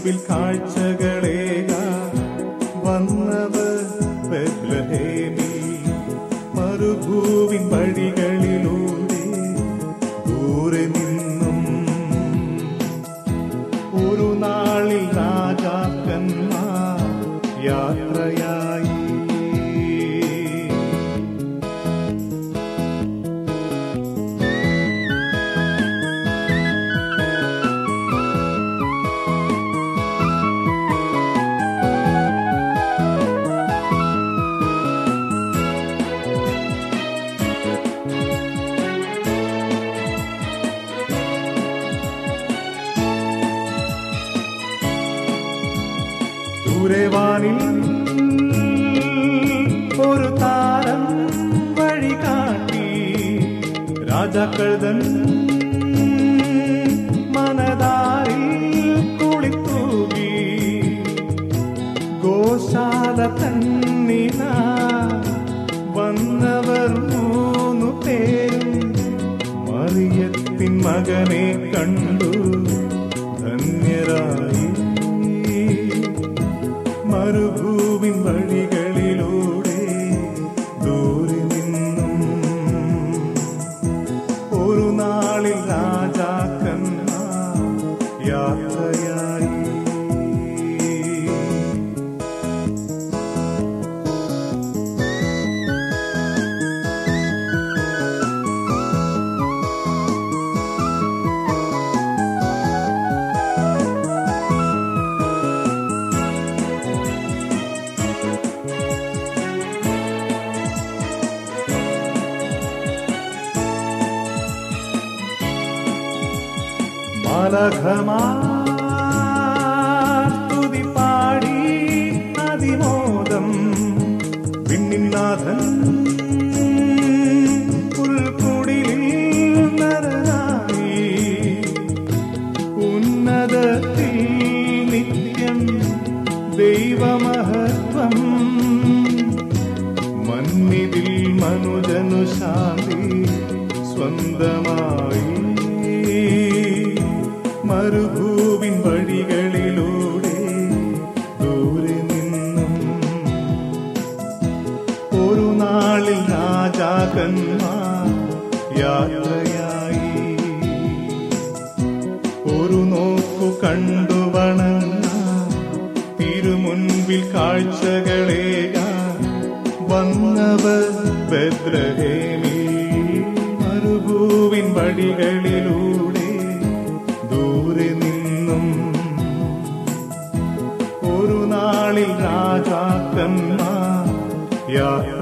മുൻപിൽ കാഴ്ചകളേക വന്നവർ ബെത്ലഹേമിൽ മരുഭൂവിൻ വഴികളിലൂടെ ദൂരെ നിന്നും ഒരു നാളിൽ രാജാക്കന്മാർ യാത്രയായി ദൂരവാനിൽ ഒരു താരം വഴി കാട്ടി രാജാക്കൾ തൻ മനതാരിൽ കുളിത്തൂകി ഗോശാല തന്നിന വന്നവർ മൂന്നു പേരും മറിയത്തിൻ മകനെ കണ്ടു ധന്യരായി മരുഭൂവിൻ വഴികളിലൂടെ ദൂരെ നിന്നും ഒരു നാളിൽ രാജാക്കന്മാർ യാത്രയായി മാലഘമാസ്തുതി പാടി അതിമോദം വിണ്ണിനാഥൻ പുൽക്കുടിലിൽ നരനായി ഉന്നതത്തിൽ നിത്യം ദൈവമഹത്വം മന്നിതിൽ മനുജനു ശാന്തി സ്വന്തമായി മരുഭൂവിൻ വഴികളിലൂടെ ദൂരെ നിന്നും ഒരു നാളിൽ രാജാക്കന്മാർ യാത്രയായി ഒരു നോക്കു കണ്ടു വണങ്ങ തിരുമുൻപിൽ കാഴ്ചകളേക വന്നവർ ബദ്രഹേമിൽ മരുഭൂവിൻ വഴികളിലൂടെ ദൂരെ നിന്നും ഒരു നാളിൽ രാജാക്കന്മാർ യാത്ര